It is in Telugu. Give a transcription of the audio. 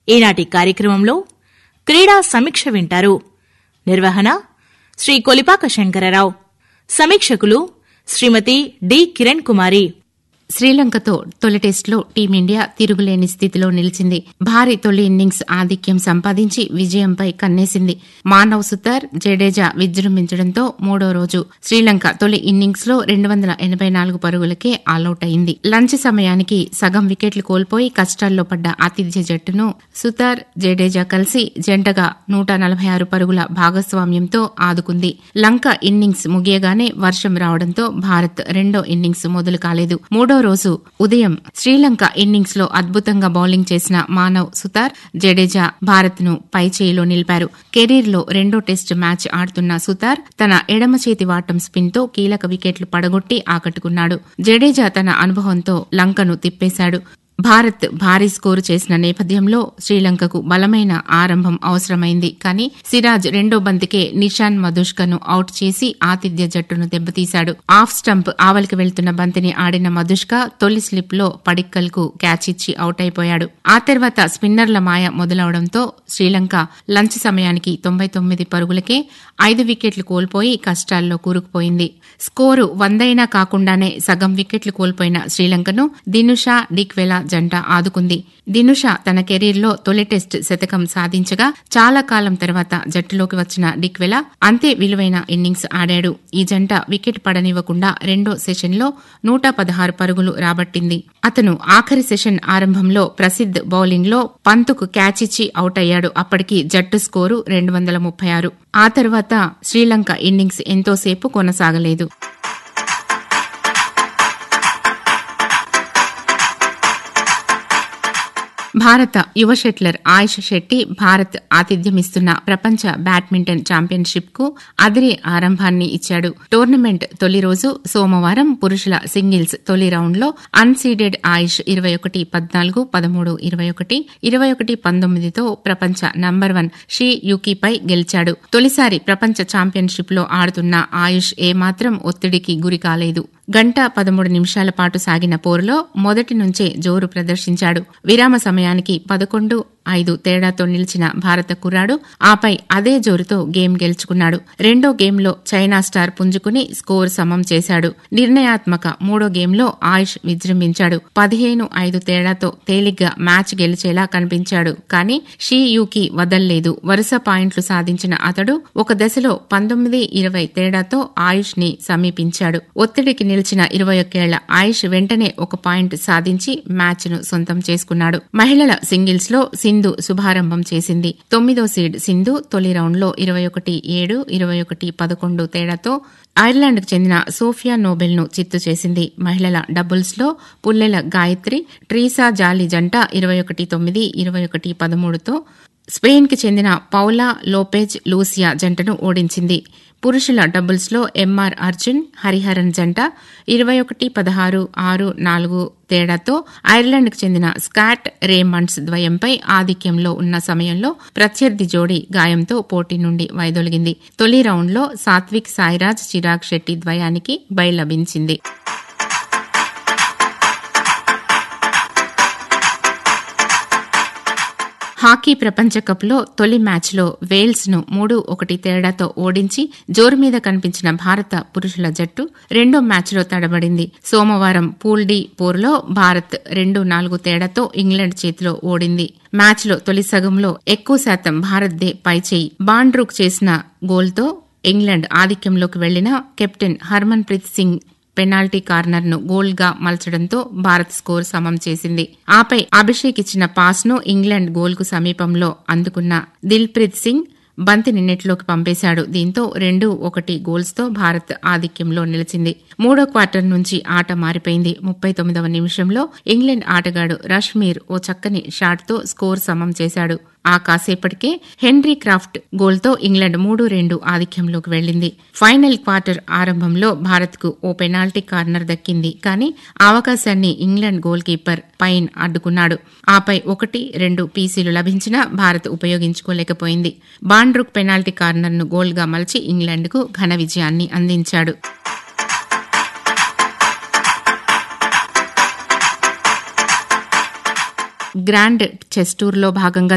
ఈనాటి కార్యక్రమంలో క్రీడా సమీక్ష వింటారు నిర్వహణ శ్రీ కొలిపాక శంకరరావు సమీక్షకులు శ్రీమతి డి కిరణ్ కుమారి శ్రీలంకతో తొలి టెస్టులో టీమిండియా తిరుగులేని స్థితిలో నిలిచింది భారీ తొలి ఇన్నింగ్స్ ఆధిక్యం సంపాదించి విజయంపై కన్నేసింది మానవ్ సుతార్ జడేజా విజృంభించడంతో మూడో రోజు శ్రీలంక తొలి ఇన్నింగ్స్ లో రెండు వందల ఎనబై నాలుగు పరుగులకే ఆలౌట్ అయింది లంచ్ సమయానికి సగం వికెట్లు కోల్పోయి కష్టాల్లో పడ్డ ఆతిథ్య జట్టును సుతార్ జడేజా కలిసి జంటగా నూట నలభై ఆరు పరుగుల భాగస్వామ్యంతో ఆదుకుంది లంక ఇన్నింగ్స్ ముగియగానే వర్షం రావడంతో భారత్ రెండో ఇన్నింగ్స్ మొదలు కాలేదు మూడో రోజు ఉదయం శ్రీలంక ఇన్నింగ్స్ లో అద్భుతంగా బౌలింగ్ చేసిన మానవ్ సుతార్ జడేజా భారత్ ను పైచేయిలో నిలిపారు కెరీర్ లో రెండో టెస్ట్ మ్యాచ్ ఆడుతున్న సుతార్ తన ఎడమ చేతి వాటం స్పిన్ తో కీలక వికెట్లు పడగొట్టి ఆకట్టుకున్నాడు జడేజా తన అనుభవంతో లంకను తిప్పేశాడు భారత్ భారీ స్కోరు చేసిన నేపథ్యంలో శ్రీలంకకు బలమైన ఆరంభం అవసరమైంది కానీ సిరాజ్ రెండో బంతికే నిషాన్ మధుష్కను అవుట్ చేసి ఆతిథ్య జట్టును దెబ్బతీశాడు ఆఫ్ స్టంప్ ఆవలికి వెళ్తున్న బంతిని ఆడిన మధుష్క తొలి స్లిప్ లో పడిక్కల్ కు క్యాచ్ ఇచ్చి అవుట్ అయిపోయాడు ఆ తర్వాత స్పిన్నర్ల మాయ మొదలవడంతో శ్రీలంక లంచ్ సమయానికి తొంభై తొమ్మిది పరుగులకే ఐదు వికెట్లు కోల్పోయి కష్టాల్లో కూరుకుపోయింది స్కోరు వందైనా కాకుండానే సగం వికెట్లు కోల్పోయిన శ్రీలంకను దినుషా డిక్వెలా జంట ఆదుకుంది దినుష తన కెరీర్లో తొలి టెస్ట్ శతకం సాధించగా చాలా కాలం తర్వాత జట్టులోకి వచ్చిన డిక్వెలా అంతే విలువైన ఇన్నింగ్స్ ఆడాడు ఈ జంట వికెట్ పడనివ్వకుండా రెండో సెషన్లో నూట పదహారు పరుగులు రాబట్టింది అతను ఆఖరి సెషన్ ఆరంభంలో ప్రసిద్ధ్ బౌలింగ్లో పంతుకు క్యాచ్ ఇచ్చి అవుట్ అయ్యాడు అప్పటికి జట్టు స్కోరు రెండు వందల ముప్పై ఆరు ఆ తర్వాత శ్రీలంక ఇన్నింగ్స్ ఎంతోసేపు కొనసాగలేదు భారత యువ షెట్లర్ ఆయుష్ శెట్టి భారత్ ఆతిథ్యమిస్తున్న ప్రపంచ బ్యాడ్మింటన్ ఛాంపియన్షిప్ కు అదిరే ఆరంభాన్ని ఇచ్చాడు టోర్నమెంట్ తొలి రోజు సోమవారం పురుషుల సింగిల్స్ తొలి రౌండ్లో అన్సీడెడ్ ఆయుష్ ఇరవై ఒకటి పద్నాలుగు పదమూడు ఇరవై ఒకటి ఇరవై ఒకటి పంతొమ్మిదితో ప్రపంచ నంబర్ వన్ షీ యూకీపై గెలిచాడు తొలిసారి ప్రపంచ ఛాంపియన్షిప్ లో ఆడుతున్న ఆయుష్ ఏమాత్రం ఒత్తిడికి గురి కాలేదు గంట పదమూడు నిమిషాల పాటు సాగిన పోరులో మొదటి నుంచే జోరు ప్రదర్శించాడు విరామ సమయానికి పదకొండు ఐదు తేడాతో నిలిచిన భారత కుర్రాడు ఆపై అదే జోరుతో గేమ్ గెలుచుకున్నాడు రెండో గేమ్లో చైనా స్టార్ పుంజుకుని స్కోర్ సమం చేశాడు నిర్ణయాత్మక మూడో గేమ్లో ఆయుష్ విజృంభించాడు పదిహేను ఐదు తేడాతో తేలిగ్గా మ్యాచ్ గెలిచేలా కనిపించాడు కానీ షీ యూకి వదల్లేదు వరుస పాయింట్లు సాధించిన అతడు ఒక దశలో పంతొమ్మిది ఇరవై తేడాతో ఆయుష్ ని సమీపించాడు ఒత్తిడికి నిలిచిన ఇరవై ఒక్కేళ్ల ఆయుష్ వెంటనే ఒక పాయింట్ సాధించి మ్యాచ్ ను సొంతం చేసుకున్నాడు మహిళల సింగిల్స్ లో సింధు శుభారంభం చేసింది తొమ్మిదో సీడ్ సింధు తొలి రౌండ్లో ఇరవై ఒకటి ఏడు ఇరవై ఒకటి పదకొండు తేడాతో ఐర్లాండ్కు చెందిన సోఫియా నోబెల్ ను చిత్తు చేసింది మహిళల డబుల్స్ లో పుల్లెల గాయత్రి ట్రీసా జాలి జంట ఇరవై ఒకటి తొమ్మిది ఇరవై ఒకటి పదమూడుతో స్పెయిన్ కి చెందిన పౌలా లోపెజ్ లూసియా జంటను ఓడించింది పురుషుల డబుల్స్ లో ఎంఆర్ అర్జున్ హరిహరన్ జంట ఇరవై ఒకటి పదహారు ఆరు నాలుగు తేడాతో ఐర్లాండ్కు చెందిన స్కాట్ రేమండ్స్ ద్వయంపై ఆధిక్యంలో ఉన్న సమయంలో ప్రత్యర్థి జోడీ గాయంతో పోటీ నుండి వైదొలిగింది తొలి రౌండ్లో సాత్విక్ సాయిరాజ్ చిరాగ్ శెట్టి ద్వయానికి బై లభించింది హాకీ ప్రపంచ కప్లో తొలి మ్యాచ్లో వేల్స్ ను మూడు ఒకటి తేడాతో ఓడించి జోరు మీద కనిపించిన భారత పురుషుల జట్టు రెండో మ్యాచ్లో తడబడింది సోమవారం పూల్ డి పోరులో భారత్ రెండు నాలుగు తేడాతో ఇంగ్లాండ్ చేతిలో ఓడింది మ్యాచ్లో తొలి సగంలో ఎక్కువ శాతం భారత్దే పైచేయి బాండ్రూక్ చేసిన గోల్తో ఇంగ్లాండ్ ఆధిక్యంలోకి వెళ్లిన captain Harmanpreet Singh penalty corner ను గోల్ గా మలచడంతో భారత్ స్కోర్ సమం చేసింది ఆపై అభిషేక్ ఇచ్చిన పాస్ ను ఇంగ్లాండ్ గోల్ కు సమీపంలో అందుకున్న దిల్ప్రీత్ సింగ్ బంతిని నెట్లోకి పంపేశాడు దీంతో రెండు ఒకటి గోల్స్ తో భారత్ ఆధిక్యంలో నిలిచింది మూడో క్వార్టర్ నుంచి ఆట మారిపోయింది ముప్పై తొమ్మిదవ నిమిషంలో ఇంగ్లాండ్ ఆటగాడు రష్మీర్ ఓ చక్కని షాట్ తో స్కోర్ సమం చేశాడు ఆ కాసేపటికే హెన్రీ క్రాఫ్ట్ గోల్తో ఇంగ్లాండ్ మూడు రెండు ఆధిక్యంలోకి వెళ్లింది ఫైనల్ క్వార్టర్ ఆరంభంలో భారత్కు ఓ పెనాల్టీ కార్నర్ దక్కింది కానీ ఆ అవకాశాన్ని ఇంగ్లాండ్ గోల్ కీపర్ పైన్ అడ్డుకున్నాడు ఆపై ఒకటి రెండు పీసీలు లభించినా భారత్ ఉపయోగించుకోలేకపోయింది బాండ్రుక్ పెనాల్టీ కార్నర్ను గోల్గా మలిచి ఇంగ్లాండ్కు ఘన విజయాన్ని అందించాడు గ్రాండ్ చెస్ టూర్లో భాగంగా